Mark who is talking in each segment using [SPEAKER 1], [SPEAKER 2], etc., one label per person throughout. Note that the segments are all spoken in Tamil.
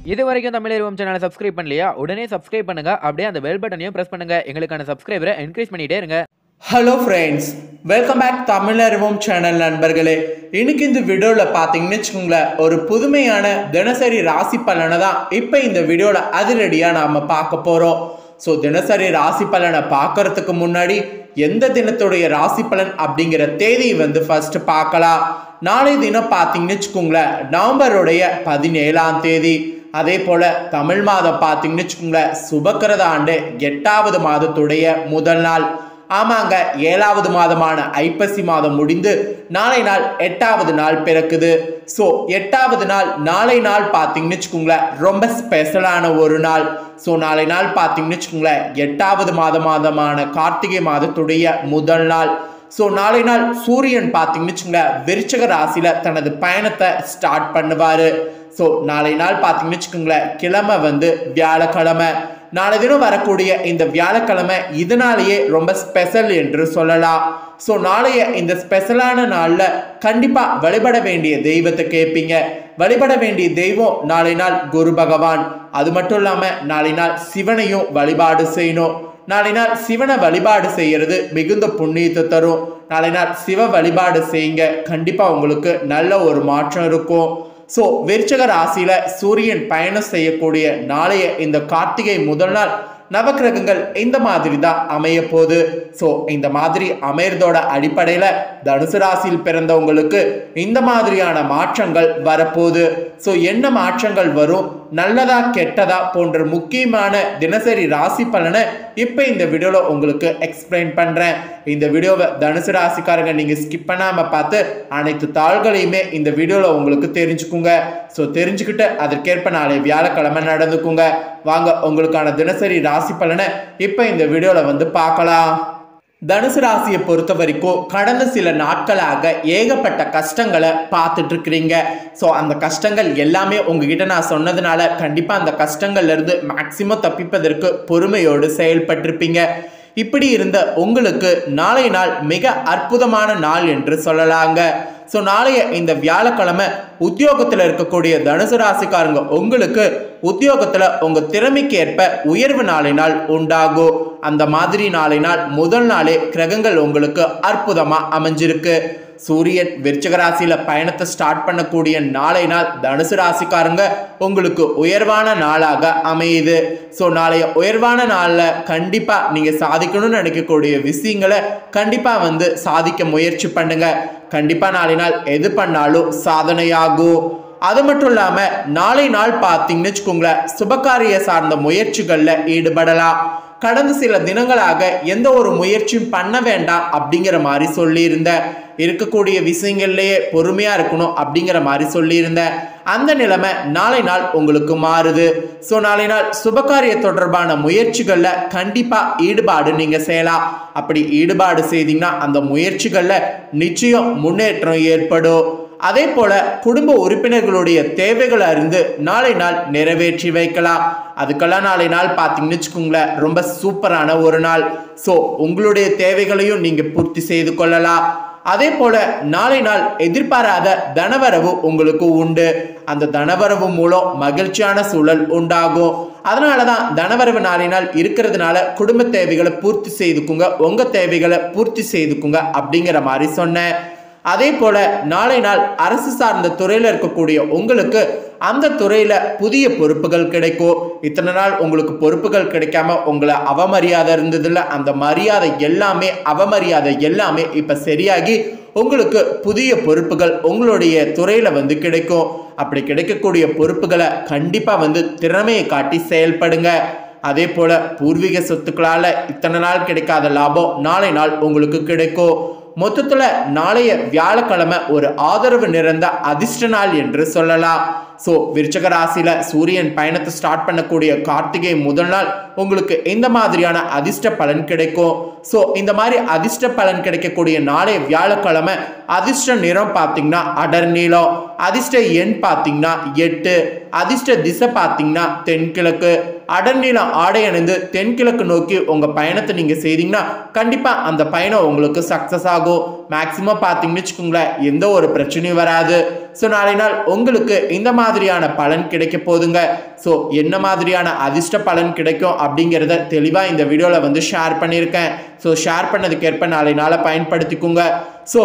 [SPEAKER 1] இது வரைக்கும் தமிழ் சேனலை சப்ஸ்கிரைப் பண்ணலையா உடனே சப்ஸ்கிரைப் பண்ணுங்க அப்படியே அந்த பெல் பட்டனையும் பிரஸ் பண்ணுங்க எங்களுக்கான சப்ஸ்கிரைபரை என்கரேஜ் பண்ணிட்டே இருங்க
[SPEAKER 2] hello friends welcome back Tamil அறிவோம் சேனல் நண்பர்களே இன்னைக்கு இந்த வீடியோவில் பார்த்தீங்கன்னு வச்சுக்கோங்களேன் ஒரு புதுமையான தினசரி ராசி பலனை தான் இப்போ இந்த வீடியோவில் அதிரடியாக நாம் பார்க்க போகிறோம் ஸோ தினசரி ராசி பலனை பார்க்கறதுக்கு முன்னாடி எந்த தினத்துடைய ராசி பலன் அப்படிங்கிற தேதி வந்து ஃபர்ஸ்ட் பார்க்கலாம் நாளை தினம் பார்த்தீங்கன்னு வச்சுக்கோங்களேன் நவம்பருடைய பதினேழாம் தேதி அதே போல தமிழ் மாதம் பார்த்தீங்கன்னு வச்சுக்கோங்களேன் சுபக்கிரத ஆண்டு எட்டாவது மாதத்துடைய முதல் நாள் ஆமாங்க ஏழாவது மாதமான ஐப்பசி மாதம் முடிந்து நாளை நாள் எட்டாவது நாள் பிறக்குது ஸோ எட்டாவது நாள் நாளை நாள் பார்த்தீங்கன்னு வச்சுக்கோங்களேன் ரொம்ப ஸ்பெஷலான ஒரு நாள் ஸோ நாளை நாள் பார்த்தீங்கன்னு வச்சுக்கோங்களேன் எட்டாவது மாத மாதமான கார்த்திகை மாதத்துடைய முதல் நாள் ஸோ நாளை நாள் சூரியன் பார்த்தீங்கன்னு வச்சுக்கோங்களேன் விருச்சக ராசியில தனது பயணத்தை ஸ்டார்ட் பண்ணுவாரு ஸோ நாளை நாள் பார்த்தீங்கன்னு வச்சுக்கோங்களேன் கிழமை வந்து வியாழக்கிழமை நாளை தினம் வரக்கூடிய இந்த வியாழக்கிழமை இதனாலேயே ரொம்ப ஸ்பெஷல் என்று சொல்லலாம் ஸோ நாளைய இந்த ஸ்பெஷலான நாளில் கண்டிப்பாக வழிபட வேண்டிய தெய்வத்தை கேட்பீங்க வழிபட வேண்டிய தெய்வம் நாளை நாள் குரு பகவான் அது மட்டும் இல்லாமல் நாளை நாள் சிவனையும் வழிபாடு செய்யணும் நாளை நாள் சிவனை வழிபாடு செய்யறது மிகுந்த புண்ணியத்தை தரும் நாளை நாள் சிவ வழிபாடு செய்யுங்க கண்டிப்பாக உங்களுக்கு நல்ல ஒரு மாற்றம் இருக்கும் ஸோ விருச்சக ராசியில சூரியன் பயணம் செய்யக்கூடிய நாளைய இந்த கார்த்திகை முதல் நாள் நவக்கிரகங்கள் இந்த மாதிரி தான் அமைய போகுது ஸோ இந்த மாதிரி அமையறதோட அடிப்படையில் தனுசு ராசியில் பிறந்தவங்களுக்கு இந்த மாதிரியான மாற்றங்கள் வரப்போகுது ஸோ என்ன மாற்றங்கள் வரும் நல்லதா கெட்டதா போன்ற முக்கியமான தினசரி ராசி பலனை இப்போ இந்த வீடியோவில் உங்களுக்கு எக்ஸ்பிளைன் பண்ணுறேன் இந்த வீடியோவை தனுசு ராசிக்காரங்க நீங்கள் ஸ்கிப் பண்ணாமல் பார்த்து அனைத்து தாள்களையுமே இந்த வீடியோவில் உங்களுக்கு தெரிஞ்சுக்குங்க ஸோ தெரிஞ்சுக்கிட்டு அதற்கேற்ப நாளை வியாழக்கிழமை நடந்துக்குங்க வாங்க உங்களுக்கான தினசரி ராசி பலனை இப்போ இந்த வீடியோவில் வந்து பார்க்கலாம் தனுசு ராசியை பொறுத்த வரைக்கும் கடந்த சில நாட்களாக ஏகப்பட்ட கஷ்டங்களை பார்த்துட்டு இருக்கிறீங்க ஸோ அந்த கஷ்டங்கள் எல்லாமே உங்ககிட்ட நான் சொன்னதுனால கண்டிப்பாக அந்த கஷ்டங்கள்ல இருந்து மேக்சிமம் தப்பிப்பதற்கு பொறுமையோடு செயல்பட்டிருப்பீங்க இப்படி இருந்த உங்களுக்கு நாளைய நாள் மிக அற்புதமான நாள் என்று சொல்லலாங்க ஸோ நாளைய இந்த வியாழக்கிழமை உத்தியோகத்தில் இருக்கக்கூடிய தனுசு ராசிக்காரங்க உங்களுக்கு உத்தியோகத்தில் உங்கள் திறமைக்கு ஏற்ப உயர்வு நாளை நாள் உண்டாகும் அந்த மாதிரி நாளை நாள் முதல் நாளே கிரகங்கள் உங்களுக்கு அற்புதமாக அமைஞ்சிருக்கு சூரியன் விருச்சக ராசியில பயணத்தை ஸ்டார்ட் பண்ணக்கூடிய நாளை நாள் தனுசு ராசிக்காரங்க உங்களுக்கு உயர்வான நாளாக அமையுது ஸோ நாளைய உயர்வான நாளில் கண்டிப்பாக நீங்கள் சாதிக்கணும்னு நினைக்கக்கூடிய விஷயங்களை கண்டிப்பாக வந்து சாதிக்க முயற்சி பண்ணுங்க கண்டிப்பாக நாளை நாள் எது பண்ணாலும் சாதனையாகும் அது மட்டும் இல்லாமல் நாளை நாள் பார்த்தீங்கன்னு வச்சுக்கோங்களேன் சுபகாரிய சார்ந்த முயற்சிகளில் ஈடுபடலாம் கடந்த சில தினங்களாக எந்த ஒரு முயற்சியும் பண்ண வேண்டாம் அப்படிங்கிற மாதிரி சொல்லியிருந்தேன் இருக்கக்கூடிய விஷயங்கள்லேயே பொறுமையாக இருக்கணும் அப்படிங்கிற மாதிரி சொல்லியிருந்தேன் அந்த நிலைமை நாளை நாள் உங்களுக்கு மாறுது ஸோ நாளை நாள் சுபகாரிய தொடர்பான முயற்சிகளில் கண்டிப்பாக ஈடுபாடு நீங்கள் செய்யலாம் அப்படி ஈடுபாடு செய்தீங்கன்னா அந்த முயற்சிகளில் நிச்சயம் முன்னேற்றம் ஏற்படும் அதே போல குடும்ப உறுப்பினர்களுடைய தேவைகளை அறிந்து நாளை நாள் நிறைவேற்றி வைக்கலாம் அதுக்கெல்லாம் நாளை நாள் பார்த்தீங்கன்னு வச்சுக்கோங்களேன் ரொம்ப சூப்பரான ஒரு நாள் ஸோ உங்களுடைய தேவைகளையும் நீங்கள் பூர்த்தி செய்து கொள்ளலாம் அதே போல நாளை நாள் எதிர்பாராத தனவரவு உங்களுக்கு உண்டு அந்த தனவரவு மூலம் மகிழ்ச்சியான சூழல் உண்டாகும் அதனால தான் தனவரவு நாளை நாள் இருக்கிறதுனால குடும்ப தேவைகளை பூர்த்தி செய்துக்குங்க உங்க தேவைகளை பூர்த்தி செய்துக்குங்க அப்படிங்கிற மாதிரி சொன்னேன் அதே போல நாளை நாள் அரசு சார்ந்த துறையில் இருக்கக்கூடிய உங்களுக்கு அந்த துறையில புதிய பொறுப்புகள் கிடைக்கும் இத்தனை நாள் உங்களுக்கு பொறுப்புகள் கிடைக்காம உங்களை அவமரியாதை இருந்ததுல அந்த மரியாதை எல்லாமே அவமரியாதை எல்லாமே இப்ப சரியாகி உங்களுக்கு புதிய பொறுப்புகள் உங்களுடைய துறையில வந்து கிடைக்கும் அப்படி கிடைக்கக்கூடிய பொறுப்புகளை கண்டிப்பா வந்து திறமையை காட்டி செயல்படுங்க அதே போல பூர்வீக சொத்துக்களால இத்தனை நாள் கிடைக்காத லாபம் நாளை நாள் உங்களுக்கு கிடைக்கும் மொத்தத்துல நாளைய வியாழக்கிழமை ஒரு ஆதரவு நிறைந்த அதிர்ஷ்ட நாள் என்று சொல்லலாம் ஸோ விருச்சக ராசியில சூரியன் பயணத்தை ஸ்டார்ட் பண்ணக்கூடிய கார்த்திகை முதல் நாள் உங்களுக்கு இந்த மாதிரியான அதிர்ஷ்ட பலன் கிடைக்கும் ஸோ இந்த மாதிரி அதிர்ஷ்ட பலன் கிடைக்கக்கூடிய நாளை வியாழக்கிழமை அதிர்ஷ்ட நிறம் பார்த்தீங்கன்னா அடர் நீளம் அதிர்ஷ்ட எண் பார்த்தீங்கன்னா எட்டு அதிர்ஷ்ட திசை பார்த்தீங்கன்னா தென்கிழக்கு அடர்நீளம் ஆடை அணிந்து தென்கிழக்கு நோக்கி உங்கள் பயணத்தை நீங்கள் செய்தீங்கன்னா கண்டிப்பாக அந்த பயணம் உங்களுக்கு சக்ஸஸ் ஆகும் மேக்ஸிமம் பார்த்தீங்கன்னு வச்சுக்கோங்களேன் எந்த ஒரு பிரச்சனையும் வராது ஸோ நாளை நாள் உங்களுக்கு இந்த மாதிரி மாதிரியான பலன் கிடைக்க போகுதுங்க ஸோ என்ன மாதிரியான அதிர்ஷ்ட பலன் கிடைக்கும் அப்படிங்கிறத தெளிவாக இந்த வீடியோவில் வந்து ஷேர் பண்ணியிருக்கேன் ஸோ ஷேர் பண்ணதுக்கேற்ப நாளை நாளை பயன்படுத்திக்கோங்க ஸோ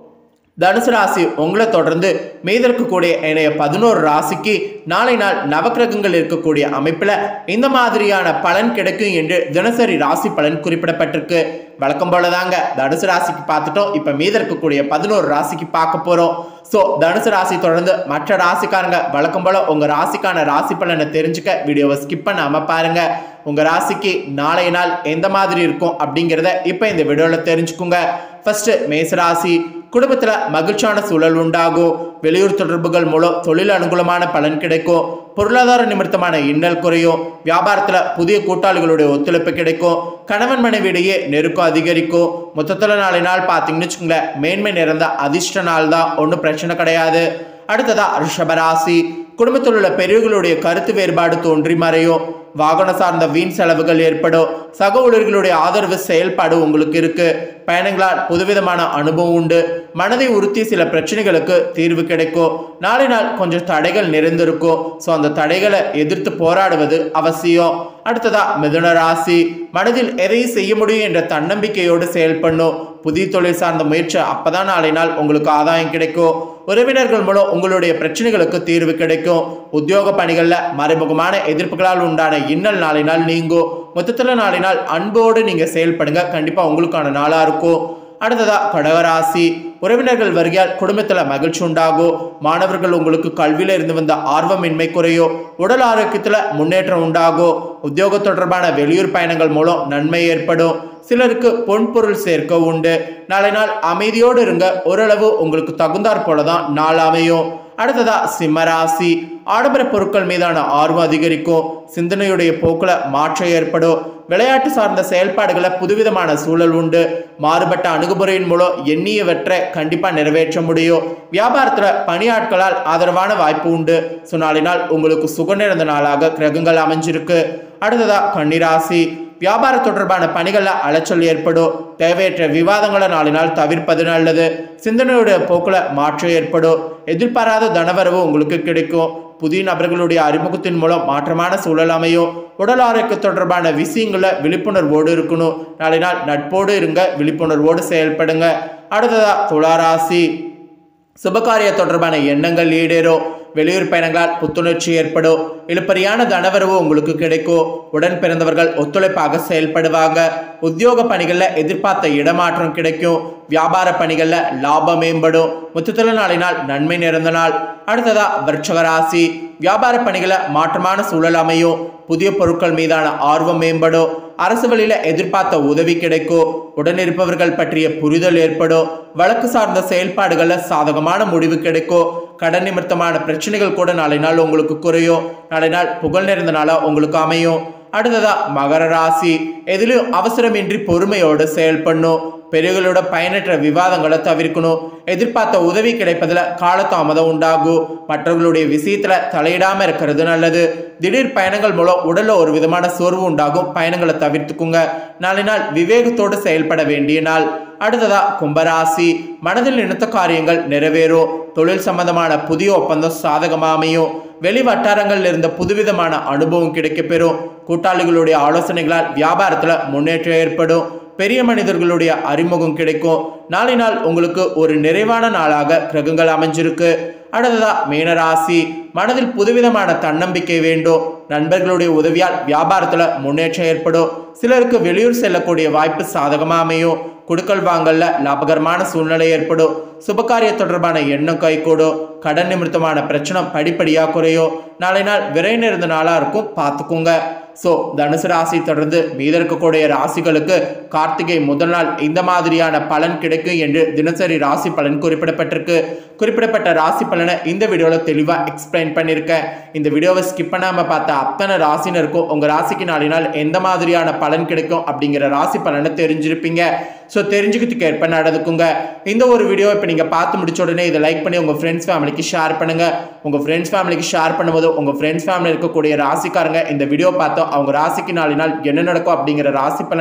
[SPEAKER 2] தனுசு ராசி உங்களை தொடர்ந்து மீத இருக்கக்கூடிய இணைய பதினோரு ராசிக்கு நாளை நாள் நவக்கிரகங்கள் இருக்கக்கூடிய அமைப்பில் இந்த மாதிரியான பலன் கிடைக்கும் என்று தினசரி ராசி பலன் குறிப்பிடப்பட்டிருக்கு வழக்கம் போல தாங்க தனுசு ராசிக்கு பார்த்துட்டோம் இப்போ மீத இருக்கக்கூடிய பதினோரு ராசிக்கு பார்க்க போகிறோம் ஸோ தனுசு ராசி தொடர்ந்து மற்ற ராசிக்காரங்க வழக்கம் போல உங்கள் ராசிக்கான ராசி பலனை தெரிஞ்சுக்க வீடியோவை ஸ்கிப் பண்ணாமல் பாருங்க உங்கள் ராசிக்கு நாளைய நாள் எந்த மாதிரி இருக்கும் அப்படிங்கிறத இப்போ இந்த வீடியோவில் தெரிஞ்சுக்குங்க ஃபர்ஸ்ட் மேசராசி குடும்பத்தில் மகிழ்ச்சியான சூழல் உண்டாகும் வெளியூர் தொடர்புகள் மூலம் தொழில் அனுகூலமான பலன் கிடைக்கும் பொருளாதார நிமித்தமான இன்னல் குறையும் வியாபாரத்தில் புதிய கூட்டாளிகளுடைய ஒத்துழைப்பு கிடைக்கும் கணவன் மனைவியிடையே நெருக்கம் அதிகரிக்கும் மொத்தத்தில் நாளை நாள் பார்த்தீங்கன்னு வச்சுக்கோங்களேன் மேன்மை நிறைந்த அதிர்ஷ்ட நாள் தான் ஒன்றும் பிரச்சனை கிடையாது அடுத்ததா ரிஷபராசி குடும்பத்தில் உள்ள பெரியவர்களுடைய கருத்து வேறுபாடு தோன்றி மறையும் வாகனம் சார்ந்த வீண் செலவுகள் ஏற்படும் சக ஊழியர்களுடைய ஆதரவு செயல்பாடு உங்களுக்கு இருக்கு பயணங்களால் புதுவிதமான அனுபவம் உண்டு மனதை உறுத்தி சில பிரச்சனைகளுக்கு தீர்வு கிடைக்கும் நாளை நாள் கொஞ்சம் தடைகள் நிறைந்திருக்கும் ஸோ அந்த தடைகளை எதிர்த்து போராடுவது அவசியம் அடுத்ததா மிதுன ராசி மனதில் எதையும் செய்ய முடியும் என்ற தன்னம்பிக்கையோடு செயல்படணும் புதிய தொழில் சார்ந்த முயற்சி அப்பதான் நாளை நாள் உங்களுக்கு ஆதாயம் கிடைக்கும் உறவினர்கள் மூலம் உங்களுடைய பிரச்சனைகளுக்கு தீர்வு கிடைக்கும் உத்தியோக பணிகளில் மறைமுகமான எதிர்ப்புகளால் உண்டான இன்னல் நாளை நாள் நீங்கும் மொத்தத்தில் நாளை நாள் அன்போடு நீங்கள் செயல்படுங்க கண்டிப்பாக உங்களுக்கான நாளாக இருக்கும் அடுத்ததா கடகராசி உறவினர்கள் வருகையால் குடும்பத்தில் மகிழ்ச்சி உண்டாகும் மாணவர்கள் உங்களுக்கு கல்வியில இருந்து வந்த ஆர்வமின்மை குறையும் உடல் ஆரோக்கியத்தில் முன்னேற்றம் உண்டாகும் உத்தியோக தொடர்பான வெளியூர் பயணங்கள் மூலம் நன்மை ஏற்படும் சிலருக்கு பொன்பொருள் சேர்க்க உண்டு நாளை நாள் அமைதியோடு இருங்க ஓரளவு உங்களுக்கு தகுந்தாற் போல தான் நாள் அமையும் அடுத்ததா சிம்மராசி ஆடம்பர பொருட்கள் மீதான ஆர்வம் அதிகரிக்கும் சிந்தனையுடைய போக்குல மாற்றம் ஏற்படும் விளையாட்டு சார்ந்த செயல்பாடுகளை புதுவிதமான சூழல் உண்டு மாறுபட்ட அணுகுமுறையின் மூலம் எண்ணியவற்றை கண்டிப்பாக நிறைவேற்ற முடியும் வியாபாரத்தில் பணியாட்களால் ஆதரவான வாய்ப்பு உண்டு ஸோ நாளினால் உங்களுக்கு சுக நிறைந்த நாளாக கிரகங்கள் அமைஞ்சிருக்கு அடுத்ததா கன்னிராசி வியாபார தொடர்பான பணிகளில் அலைச்சல் ஏற்படும் தேவையற்ற விவாதங்களை நாளினால் தவிர்ப்பது நல்லது சிந்தனையுடைய போக்கில் மாற்றம் ஏற்படும் எதிர்பாராத தனவரவு உங்களுக்கு கிடைக்கும் புதிய நபர்களுடைய அறிமுகத்தின் மூலம் மாற்றமான சூழல் அமையும் உடல் ஆரோக்கிய தொடர்பான விஷயங்களில் விழிப்புணர்வோடு இருக்கணும் நாளை நாள் நட்போடு இருங்க விழிப்புணர்வோடு செயல்படுங்க அடுத்ததா துளாராசி சுபகாரிய தொடர்பான எண்ணங்கள் ஈடேறும் வெளியூர் பயணங்களால் புத்துணர்ச்சி ஏற்படும் இழுப்பறியான தனவரவு உங்களுக்கு கிடைக்கும் உடன் பிறந்தவர்கள் ஒத்துழைப்பாக செயல்படுவாங்க உத்தியோக பணிகளில் எதிர்பார்த்த இடமாற்றம் கிடைக்கும் வியாபார பணிகளில் லாபம் மேம்படும் மொத்தத்தில் நாளினால் நன்மை நிறைந்த நாள் அடுத்ததா விருட்சக ராசி வியாபார பணிகளை மாற்றமான சூழல் அமையும் புதிய பொருட்கள் மீதான ஆர்வம் மேம்படும் அரசு வழியில எதிர்பார்த்த உதவி கிடைக்கும் உடனிருப்பவர்கள் பற்றிய புரிதல் ஏற்படும் வழக்கு சார்ந்த செயல்பாடுகளில் சாதகமான முடிவு கிடைக்கும் கடன் நிமித்தமான பிரச்சனைகள் கூட நாளை நாள் உங்களுக்கு குறையும் நாளை நாள் புகழ் நிறைந்த நாளா உங்களுக்கு அமையும் அடுத்ததா மகர ராசி எதிலும் அவசரமின்றி பொறுமையோடு செயல்படணும் பெரியவர்களோட பயனற்ற விவாதங்களை தவிர்க்கணும் எதிர்பார்த்த உதவி கிடைப்பதில் காலதாமதம் உண்டாகும் மற்றவர்களுடைய விஷயத்துல தலையிடாம இருக்கிறது நல்லது திடீர் பயணங்கள் மூலம் உடல்ல ஒரு விதமான சோர்வு உண்டாகும் பயணங்களை தவிர்த்துக்குங்க நாளை நாள் விவேகத்தோடு செயல்பட வேண்டிய நாள் அடுத்ததா கும்பராசி மனதில் நினைத்த காரியங்கள் நிறைவேறும் தொழில் சம்பந்தமான புதிய ஒப்பந்தம் சாதகமாக அமையும் வெளி வட்டாரங்களில் இருந்த புதுவிதமான அனுபவம் கிடைக்கப்பெறும் கூட்டாளிகளுடைய ஆலோசனைகளால் வியாபாரத்தில் முன்னேற்றம் ஏற்படும் பெரிய மனிதர்களுடைய அறிமுகம் கிடைக்கும் நாளை நாள் உங்களுக்கு ஒரு நிறைவான நாளாக கிரகங்கள் அமைஞ்சிருக்கு அடுத்ததா மீனராசி மனதில் புதுவிதமான தன்னம்பிக்கை வேண்டும் நண்பர்களுடைய உதவியால் வியாபாரத்தில் முன்னேற்றம் ஏற்படும் சிலருக்கு வெளியூர் செல்லக்கூடிய வாய்ப்பு சாதகமாக அமையும் குடுக்கல் வாங்கல்ல லாபகரமான சூழ்நிலை ஏற்படும் சுபகாரிய தொடர்பான எண்ணம் கைகூடும் கடன் நிமித்தமான பிரச்சனை படிப்படியாக குறையும் நாளை நாள் விரை நிறைந்த நாளாக இருக்கும் பார்த்துக்கோங்க ஸோ தனுசு ராசி தொடர்ந்து மீத இருக்கக்கூடிய ராசிகளுக்கு கார்த்திகை முதல் நாள் இந்த மாதிரியான பலன் கிடைக்கும் என்று தினசரி ராசி பலன் குறிப்பிடப்பட்டிருக்கு குறிப்பிடப்பட்ட ராசி பலனை இந்த வீடியோவில் தெளிவாக எக்ஸ்பிளைன் பண்ணியிருக்கேன் இந்த வீடியோவை ஸ்கிப் பண்ணாமல் பார்த்த அத்தனை ராசினருக்கும் உங்கள் ராசிக்கு நாளினால் எந்த மாதிரியான பலன் கிடைக்கும் அப்படிங்கிற ராசி பலனை தெரிஞ்சிருப்பீங்க ஸோ தெரிஞ்சுக்கிறதுக்கு ஏற்ப நடந்துக்குங்க இந்த ஒரு வீடியோ இப்போ நீங்கள் பார்த்து முடிச்ச உடனே இதை லைக் பண்ணி உங்கள் ஃப்ரெண்ட்ஸ் ஃபேமிலிக்கு ஷேர் பண்ணுங்கள் உங்கள் ஃப்ரெண்ட்ஸ் ஃபேமிலிக்கு ஷேர் பண்ணும்போது உங்கள் ஃப்ரெண்ட்ஸ் ஃபேமிலி இருக்கக்கூடிய ராசிக்காரங்க இந்த வீடியோ பார்த்தோம் அவங்க ராசிக்கு நாலு நாள் என்ன நடக்கும் அப்படிங்கிற ராசி பலனை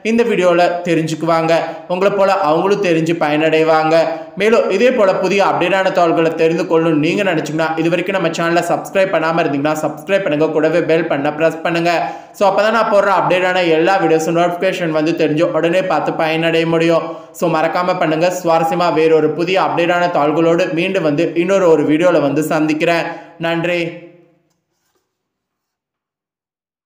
[SPEAKER 2] இந்த வீடியோவில் தெரிஞ்சுக்குவாங்க உங்களை போல் அவங்களும் தெரிஞ்சு பயனடைவாங்க மேலும் இதே போல் புதிய அப்டேட்டான தகவல்களை தெரிந்து கொள்ளணும் நீங்கள் நினச்சிங்கன்னா இது வரைக்கும் நம்ம சேனலை சப்ஸ்கிரைப் பண்ணாமல் இருந்தீங்கன்னா சப்ஸ்கிரைப் பண்ணுங்க கூடவே பெல் பண்ண ப்ரெஸ் பண்ணுங்க ஸோ அப்போ தான் நான் போடுற அப்டேட்டான எல்லா வீடியோஸும் நோட்டிஃபிகேஷன் வந்து தெரிஞ்சு உடனே பார்த்து பயனடைய முடியும் ஸோ மறக்காமல் பண்ணுங்க சுவாரஸ்யமாக வேறொரு புதிய அப்டேட்டான தாள்களோடு மீண்டும் வந்து இன்னொரு ஒரு வீடியோவில் வந்து சந்திக்கிறேன் நன்றி